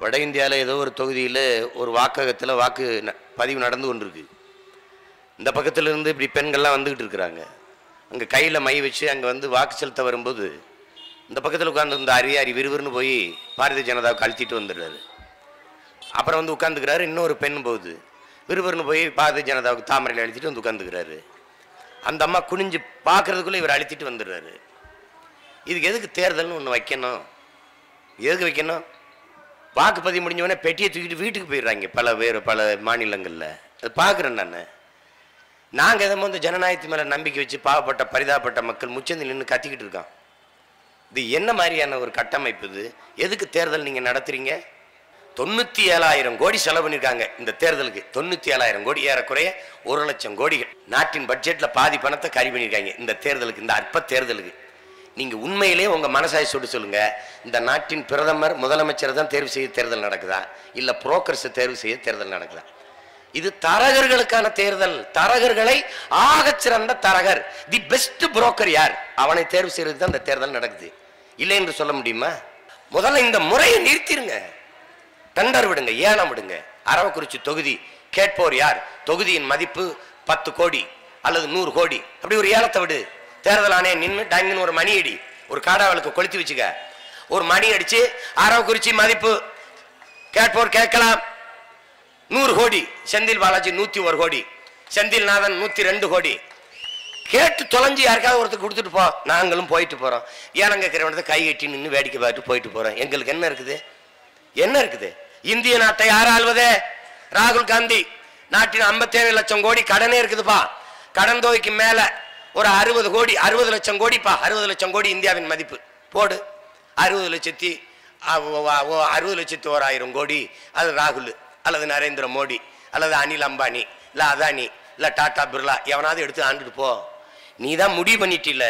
வட இந்தியாவில் ஏதோ ஒரு தொகுதியில் ஒரு வாக்ககத்தில் வாக்கு ந- பதிவு நடந்து கொண்டிருக்கு இந்த பக்கத்துல இருந்து இப்படி பெண்கள்லாம் வந்துக்கிட்டு இருக்கிறாங்க அங்கே கையில் மை வச்சு அங்கே வந்து வாக்கு செலுத்த வரும்போது இந்த பக்கத்தில் உட்கார்ந்து இந்த அரியாரி விறுவிறுன்னு போய் பாரதிய ஜனதாவுக்கு அழுத்திட்டு வந்துடுறாரு அப்புறம் வந்து உட்காந்துக்கிறாரு இன்னொரு பெண் போகுது விறுவிறுன்னு போய் பாரதிய ஜனதாவுக்கு தாமரையில் அழுத்திட்டு வந்து உட்காந்துக்கிறாரு அந்த அம்மா குனிஞ்சு பார்க்கறதுக்குள்ளே இவர் அழுத்திட்டு வந்துடுறாரு இதுக்கு எதுக்கு தேர்தல்னு ஒன்று வைக்கணும் எதுக்கு வைக்கணும் வாக்குப்பதிவு முடிஞ்ச உடனே பெட்டியை தூக்கிட்டு வீட்டுக்கு போயிடுறாங்க பல வேறு பல மாநிலங்களில் அது பார்க்குறேன் நான் நாங்கள் எதோ வந்து ஜனநாயகத்து மேலே நம்பிக்கை வச்சு பாவப்பட்ட பரிதாபப்பட்ட மக்கள் முச்சந்தி நின்று கத்திக்கிட்டு இருக்கான் இது என்ன மாதிரியான ஒரு கட்டமைப்பு இது எதுக்கு தேர்தல் நீங்கள் நடத்துறீங்க தொண்ணூற்றி ஏழாயிரம் கோடி செலவு பண்ணியிருக்காங்க இந்த தேர்தலுக்கு தொண்ணூற்றி ஏழாயிரம் கோடி ஏறக்குறைய ஒரு லட்சம் கோடிகள் நாட்டின் பட்ஜெட்டில் பாதி பணத்தை கறி பண்ணியிருக்காங்க இந்த தேர்தலுக்கு இந்த அற்ப தேர்தலுக்கு நீங்கள் உண்மையிலே உங்கள் மனசாய் சுட்டு சொல்லுங்க இந்த நாட்டின் பிரதமர் முதலமைச்சர் தான் தேர்வு செய்ய தேர்தல் நடக்குதா இல்லை புரோக்கர்ஸை தேர்வு செய்ய தேர்தல் நடக்குதா இது தரகர்களுக்கான தேர்தல் தரகர்களை ஆகச் சிறந்த தரகர் தி பெஸ்ட் புரோக்கர் யார் அவனை தேர்வு செய்யறது தான் இந்த தேர்தல் நடக்குது இல்லை என்று சொல்ல முடியுமா முதல்ல இந்த முறையை நிறுத்திருங்க டெண்டர் விடுங்க ஏலம் விடுங்க அரவக்குறிச்சி தொகுதி கேட்போர் யார் தொகுதியின் மதிப்பு பத்து கோடி அல்லது நூறு கோடி அப்படி ஒரு ஏலத்தை விடு தேர்தல் ஆணையம் நின்று டங்குன்னு ஒரு மணி அடி ஒரு காடாவளுக்கு கொளுத்தி வச்சுக்க ஒரு மணி அடிச்சு அரவக்குறிச்சி மதிப்பு கேட்போர் கேட்கலாம் நூறு கோடி செந்தில் பாலாஜி நூத்தி ஒரு கோடி செந்தில்நாதன் நூத்தி ரெண்டு கோடி கேட்டு தொலைஞ்சு யாருக்காவது ஒருத்தர் கொடுத்துட்டு போ நாங்களும் போயிட்டு போறோம் ஏனம் கேட்கிறவனத்தை கை கட்டி நின்று வேடிக்கை பார்த்துட்டு போயிட்டு போறோம் எங்களுக்கு என்ன இருக்குது என்ன இருக்குது இந்திய நாட்டை யார் ஆள்வதே ராகுல் காந்தி நாட்டின் 57 லட்சம் கோடி கடனே இருக்குதுப்பா கடன் தொகைக்கு மேல ஒரு அறுபது கோடி அறுபது லட்சம் கோடிப்பா அறுபது லட்சம் கோடி இந்தியாவின் மதிப்பு போடு அறுபது லட்சத்தி அறுபது லட்சத்தி ஓராயிரம் கோடி அது ராகுல் அல்லது நரேந்திர மோடி அல்லது அனில் அம்பானி இல்ல அதானி இல்ல டாடா பிர்லா எவனாவது எடுத்து ஆண்டுட்டு போ நீ தான் முடிவு பண்ணிட்டில்ல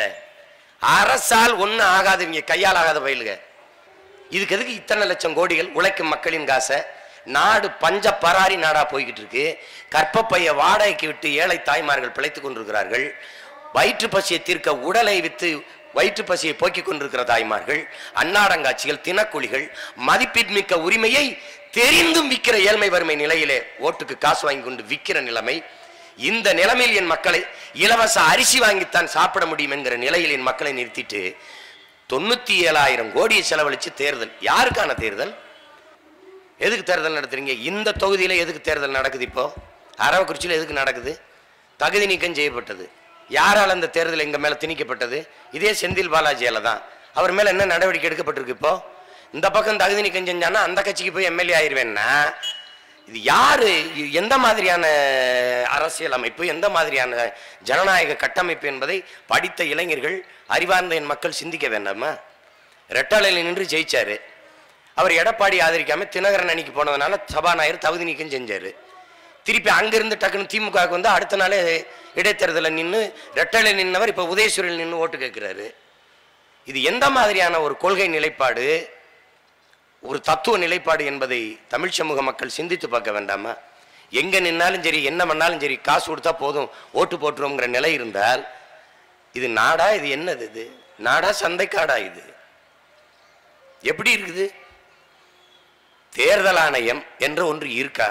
அரசால் ஒன்றும் ஆகாதவங்க கையால் ஆகாத பயிலுக இதுக்கு எதுக்கு இத்தனை லட்சம் கோடிகள் உழைக்கும் மக்களின் காசை நாடு பஞ்ச பராரி நாடா போய்கிட்டு இருக்கு கற்பப்பைய வாடகைக்கு விட்டு ஏழை தாய்மார்கள் பிழைத்துக் கொண்டிருக்கிறார்கள் வயிற்று பசியை தீர்க்க உடலை வித்து வயிற்று பசியை போக்கிக் கொண்டிருக்கிற தாய்மார்கள் அன்னாடங்காட்சிகள் தினக்கூலிகள் மதிப்பீட்மிக்க உரிமையை தெரிந்தும் விற்கிற ஏழ்மை வறுமை நிலையிலே ஓட்டுக்கு காசு வாங்கி கொண்டு விற்கிற நிலைமை இந்த நிலைமையில் என் மக்களை இலவச அரிசி வாங்கித்தான் சாப்பிட முடியும் என்கிற நிலையில் என் மக்களை நிறுத்திட்டு தொண்ணூத்தி ஏழாயிரம் கோடியை செலவழிச்சு தேர்தல் யாருக்கான தேர்தல் எதுக்கு தேர்தல் நடத்துறீங்க இந்த தொகுதியில எதுக்கு தேர்தல் நடக்குது இப்போ அரவக்குறிச்சியில் எதுக்கு நடக்குது தகுதி நீக்கம் செய்யப்பட்டது யாரால் அந்த தேர்தல் எங்க மேல திணிக்கப்பட்டது இதே செந்தில் பாலாஜியால தான் அவர் மேல என்ன நடவடிக்கை எடுக்கப்பட்டிருக்கு இப்போ இந்த பக்கம் தகுதி நீக்கம் செஞ்சானா அந்த கட்சிக்கு போய் எம்எல்ஏ ஆயிருவேன்னா இது யாரு இது எந்த மாதிரியான அரசியல் அமைப்பு எந்த மாதிரியான ஜனநாயக கட்டமைப்பு என்பதை படித்த இளைஞர்கள் அறிவார்ந்த என் மக்கள் சிந்திக்க வேண்டாமா ரெட்டாலையில் நின்று ஜெயிச்சாரு அவர் எடப்பாடி ஆதரிக்காம தினகரன் அணிக்கு போனதுனால சபாநாயகர் தகுதி நீக்கம் செஞ்சாரு திருப்பி அங்கிருந்து டக்குன்னு திமுகவுக்கு வந்து அடுத்த நாளே இடைத்தேர்தலில் நின்று ரெட்டலை நின்னவர் இப்போ உதயசூரில் நின்று ஓட்டு கேட்கிறாரு இது எந்த மாதிரியான ஒரு கொள்கை நிலைப்பாடு ஒரு தத்துவ நிலைப்பாடு என்பதை தமிழ் சமூக மக்கள் சிந்தித்து பார்க்க வேண்டாமா எங்க நின்னாலும் சரி என்ன பண்ணாலும் சரி காசு கொடுத்தா போதும் ஓட்டு போட்டுருவோங்கிற நிலை இருந்தால் இது நாடா இது என்னது இது நாடா சந்தைக்காடா இது எப்படி இருக்குது தேர்தல் ஆணையம் என்ற ஒன்று இருக்கா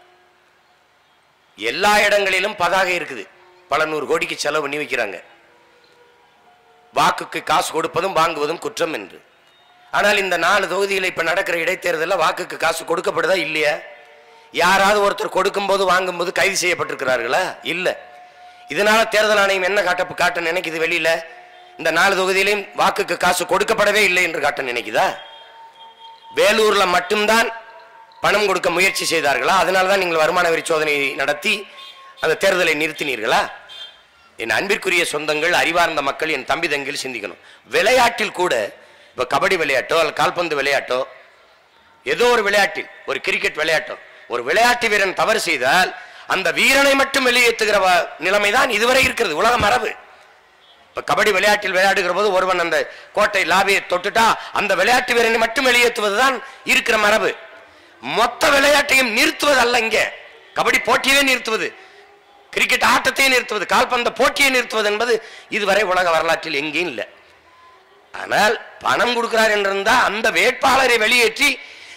எல்லா இடங்களிலும் பதாகை இருக்குது பல நூறு கோடிக்கு செலவு பண்ணி வைக்கிறாங்க வாக்குக்கு காசு கொடுப்பதும் வாங்குவதும் குற்றம் என்று ஆனால் இந்த நாலு தொகுதியில் இப்ப நடக்கிற இடைத்தேர்தலில் வாக்குக்கு காசு கொடுக்கப்படுதா இல்லையா யாராவது ஒருத்தர் கொடுக்கும்போது வாங்கும்போது கைது செய்யப்பட்டிருக்கிறார்களா இல்ல இதனால தேர்தல் ஆணையம் என்ன காட்ட காட்ட நினைக்குது வெளியில இந்த நாலு தொகுதியிலையும் வாக்குக்கு காசு கொடுக்கப்படவே இல்லை என்று காட்ட நினைக்குதா வேலூர்ல மட்டும்தான் பணம் கொடுக்க முயற்சி செய்தார்களா அதனால தான் நீங்கள் வருமான வரி சோதனை நடத்தி அந்த தேர்தலை நிறுத்தினீர்களா என் அன்பிற்குரிய சொந்தங்கள் அறிவார்ந்த மக்கள் என் தம்பி தங்கில் சிந்திக்கணும் விளையாட்டில் கூட இப்ப கபடி விளையாட்டோ அல்ல கால்பந்து விளையாட்டோ ஏதோ ஒரு விளையாட்டில் ஒரு கிரிக்கெட் விளையாட்டோ ஒரு விளையாட்டு வீரன் தவறு செய்தால் அந்த வீரனை மட்டும் வெளியேற்றுகிற வ- நிலைமைதான் இதுவரை இருக்கிறது உலக மரபு இப்ப கபடி விளையாட்டில் விளையாடுகிற போது ஒருவன் அந்த கோட்டை லாபியை தொட்டுட்டா அந்த விளையாட்டு வீரனை மட்டும் வெளியேற்றுவதுதான் இருக்கிற மரபு மொத்த விளையாட்டையும் நிறுத்துவது அல்ல இங்க கபடி போட்டியவே நிறுத்துவது கிரிக்கெட் ஆட்டத்தையே நிறுத்துவது கால்பந்த போட்டியை நிறுத்துவது என்பது இதுவரை உலக வரலாற்றில் எங்கேயும் இல்லை ஆனால் பணம் கொடுக்கிறார் என்றிருந்தா அந்த வேட்பாளரை வெளியேற்றி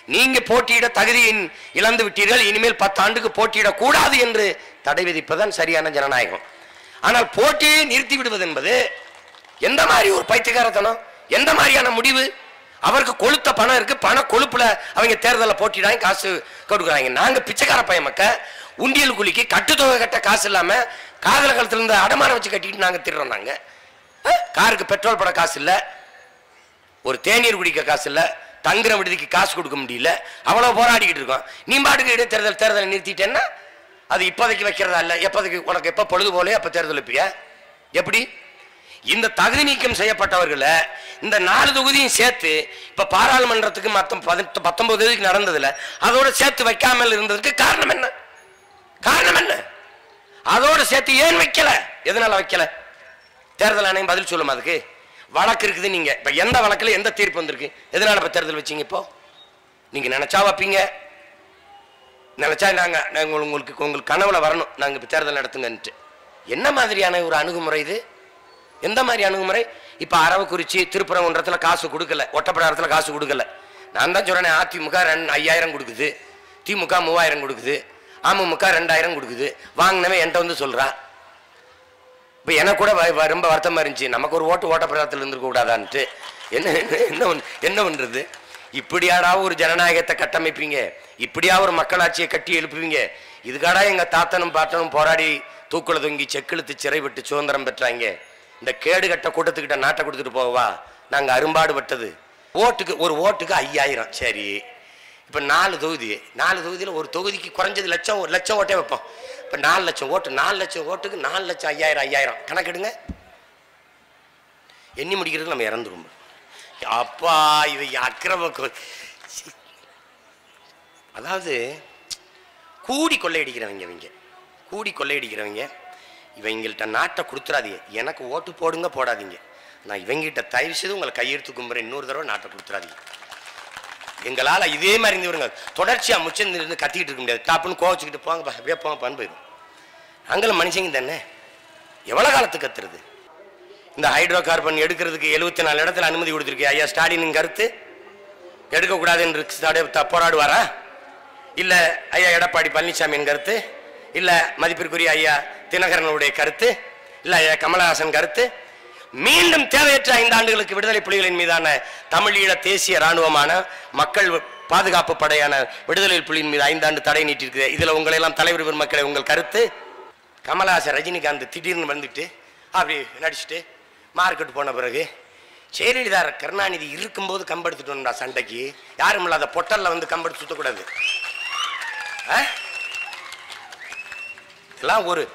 நீங்க போட்டியிட தகுதியின் இழந்து விட்டீர்கள் இனிமேல் பத்து ஆண்டுக்கு போட்டியிடக் கூடாது என்று தடை விதிப்பதுதான் சரியான ஜனநாயகம் ஆனால் போட்டியை நிறுத்தி விடுவது என்பது எந்த மாதிரி ஒரு பைத்தியக்காரத்தனம் எந்த மாதிரியான முடிவு அவருக்கு கொளுத்த பணம் இருக்கு பண கொழுப்புல அவங்க தேர்தலில் போட்டிடாங்க காசு கொடுக்குறாங்க நாங்க பிச்சைக்கார பையன் மக்க உண்டியல் குலுக்கி கட்டுத்தொகை கட்ட காசு இல்லாம காதல காலத்துல இருந்து அடமானம் வச்சு கட்டிட்டு நாங்க திடுறோம் நாங்க அஹ், காருக்கு பெட்ரோல் போட காசு இல்ல ஒரு தேநீர் குடிக்க காசு இல்ல தங்குற விடுதிக்கு காசு கொடுக்க முடியல அவ்வளவு போராடிக்கிட்டு இருக்கோம் நீ பாட்டுக்கு இடைத்தேர்தல் தேர்தலை நிறுத்திட்டேன்னா அது இப்போதைக்கு வைக்கிறதா இல்ல எப்போதைக்கு உனக்கு எப்போ பொழுது போலே அப்போ தேர்தல் வைப்பியா எப்படி இந்த தகுதி நீக்கம் செய்யப்பட்டவர்களை இந்த நாலு தொகுதியும் சேர்த்து இப்ப பாராளுமன்றத்துக்கு மொத்தம் பதினெட்டு பத்தொன்பது தொகுதிக்கு நடந்ததுல அதோட சேர்த்து வைக்காமல் இருந்ததுக்கு காரணம் என்ன காரணம் என்ன அதோட சேர்த்து ஏன் வைக்கல எதனால வைக்கல தேர்தல் ஆணையம் பதில் சொல்லும் அதுக்கு வழக்கு இருக்குது நீங்க இப்ப எந்த வழக்குல எந்த தீர்ப்பு வந்திருக்கு எதனால இப்ப தேர்தல் வச்சீங்க இப்போ நீங்க நினைச்சா வைப்பீங்க நினைச்சா நாங்க நாங்க உங்களுக்கு உங்களுக்கு கனவுல வரணும் நாங்க இப்ப தேர்தல் நடத்துங்கன்ட்டு என்ன மாதிரியான ஒரு அணுகுமுறை இது எந்த மாதிரி அணுகுமுறை இப்ப அரவக்குறிச்சி திருப்பரங்குன்றத்துல காசு கொடுக்கல ஒட்டப்பிடாரத்துல காசு கொடுக்கல நான் தான் சொல்றேன் அதிமுக ரெண்டு ஐயாயிரம் கொடுக்குது திமுக மூவாயிரம் கொடுக்குது அமமுக ரெண்டாயிரம் கொடுக்குது வாங்கினவன் என்கிட்ட வந்து சொல்றான் இப்போ எனக்கு கூட வ- வ- ரொம்ப வருத்தமா இருந்துச்சு நமக்கு ஒரு ஓட்டு ஓட்டப்பிரதத்தில் இருந்திருக்க கூடாதான்ட்டு என்ன என்ன என்ன ஒன்- என்ன பண்றது இப்படியாடா ஒரு ஜனநாயகத்தை கட்டமைப்பீங்க இப்படியா ஒரு மக்களாட்சியை கட்டி எழுப்புவீங்க இதுக்காடா எங்க தாத்தனும் பாட்டனும் போராடி தூக்குல தொங்கி செக்கிழுத்து சிறைப்பட்டு சுதந்திரம் பெற்றாங்க இந்த கேடு கட்ட கூட்டத்துக்கிட்ட நாட்டை கொடுத்துட்டு போகவா நாங்க அரும்பாடுபட்டது ஓட்டுக்கு ஒரு ஓட்டுக்கு ஐயாயிரம் சரி இப்போ நாலு தொகுதி நாலு தொகுதியில் ஒரு தொகுதிக்கு குறைஞ்சது லட்சம் ஒரு லட்சம் ஓட்டே வைப்போம் இப்போ நாலு லட்சம் ஓட்டு நாலு லட்சம் ஓட்டுக்கு நாலு லட்சம் ஐயாயிரம் ஐயாயிரம் கணக்கெடுங்க எண்ணி முடிக்கிறது நம்ம இறந்துருவோம் அப்பா இவை அக்கிரம கொ- சி. அதாவது கூடி கொள்ளையடிக்கிறவங்க இவங்க கூடி கொள்ளையடிக்கிறவங்க இவங்கள்ட்ட நாட்டை கொடுத்துறாதீங்க எனக்கு ஓட்டு போடுங்க போடாதீங்க நான் இவங்ககிட்ட தயவு செய்து உங்களை கையெழுத்து கும்புறேன் இன்னொரு தடவை நாட்டை கொடுத்துறாதீங்க எங்களால் இதே மாதிரி இருந்து வருங்க தொடர்ச்சியாக முச்சந்து இருந்து கத்திக்கிட்டு இருக்க முடியாது டாப்புன்னு கோவச்சுக்கிட்டு போங்கப்பா அப்படியே போங்கப்பான்னு போயிடும் அங்கெல்லாம் மனுஷங்க தானே எவ்வளோ காலத்துக்கு கத்துறது இந்த ஹைட்ரோ கார்பன் எடுக்கிறதுக்கு எழுபத்தி நாலு இடத்துல அனுமதி கொடுத்துருக்கு ஐயா ஸ்டாலின் கருத்து எடுக்கக்கூடாது என்று ஸ்டாலின் த- போராடுவாரா இல்லை ஐயா எடப்பாடி பழனிசாமியின் கருத்து இல்லை மதிப்பிற்குரிய ஐயா தினகரனுடைய கருத்து இல்லை ஐயா கமலஹாசன் கருத்து மீண்டும் தேவையற்ற ஐந்து ஆண்டுகளுக்கு விடுதலை புலிகளின் மீதான தமிழீழ தேசிய இராணுவமான மக்கள் பாதுகாப்பு படையான விடுதலை புலியின் மீது ஐந்தாண்டு தடை நீட்டிருக்கு இதுல உங்களை எல்லாம் தலைவர் பெருமக்களை உங்கள் கருத்து கமலஹாசன் ரஜினிகாந்த் திடீர்னு வந்துட்டு அப்படி நடிச்சுட்டு மார்க்கெட் போன பிறகு ஜெயலலிதா கருணாநிதி இருக்கும்போது கம்பெடுத்துட்டோம்டா சண்டைக்கு யாரும் இல்லாத பொட்டல்ல வந்து கம்பெடுத்து சுத்தக்கூடாது ஆ? இதெல்லாம் ஒரு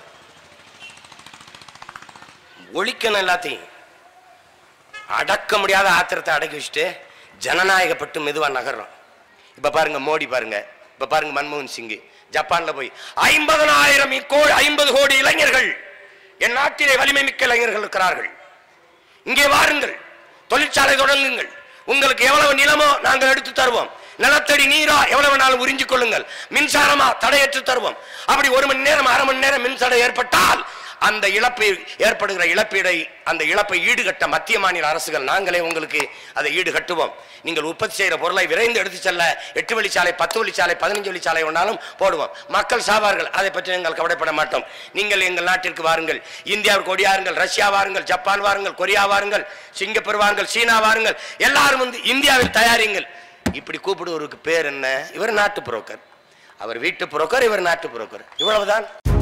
ஒழிக்கணும் எல்லாத்தையும் அடக்க முடியாத ஆத்திரத்தை அடக்கி வச்சுட்டு ஜனநாயகப்பட்டு மெதுவா நகர்றோம் இப்ப பாருங்க மோடி பாருங்க இப்ப பாருங்க மன்மோகன் சிங் ஜப்பான்ல போய் ஐம்பதனாயிரம் கோடி ஐம்பது கோடி இளைஞர்கள் என் நாட்டிலே வலிமை மிக்க இளைஞர்கள் இருக்கிறார்கள் இங்கே வாருங்கள் தொழிற்சாலை தொடங்குங்கள் உங்களுக்கு எவ்வளவு நிலமோ நாங்கள் எடுத்து தருவோம் நிலத்தடி நீரா எவ்வளவு நாள் உறிஞ்சிக் கொள்ளுங்கள் மின்சாரமா தடையற்று தருவோம் அப்படி ஒரு மணி நேரம் அரை மணி நேரம் மின்சாரம் ஏற்பட்டால் அந்த இழப்பை ஏற்படுகிற இழப்பீடை அந்த இழப்பை ஈடுகட்ட மத்திய மாநில அரசுகள் நாங்களே உங்களுக்கு அதை ஈடுகட்டுவோம் நீங்கள் உற்பத்தி செய்கிற பொருளை விரைந்து எடுத்து செல்ல எட்டு வழிச்சாலை பத்து வழிச்சாலை பதினஞ்சு வழிச்சாலை ஒன்றாலும் போடுவோம் மக்கள் சாவார்கள் அதை பற்றி நீங்கள் கவலைப்பட மாட்டோம் நீங்கள் எங்கள் நாட்டிற்கு வாருங்கள் இந்தியாவிற்கு ஒடியாருங்கள் ரஷ்யா வாருங்கள் ஜப்பான் வாருங்கள் கொரியா வாருங்கள் சிங்கப்பூர் வாருங்கள் சீனா வாருங்கள் எல்லாரும் வந்து இந்தியாவில் தயாரிங்கள் இப்படி கூப்பிடுவருக்கு பேர் என்ன இவர் நாட்டு புரோக்கர் அவர் வீட்டு புரோக்கர் இவர் நாட்டு புரோக்கர் இவ்வளவுதான்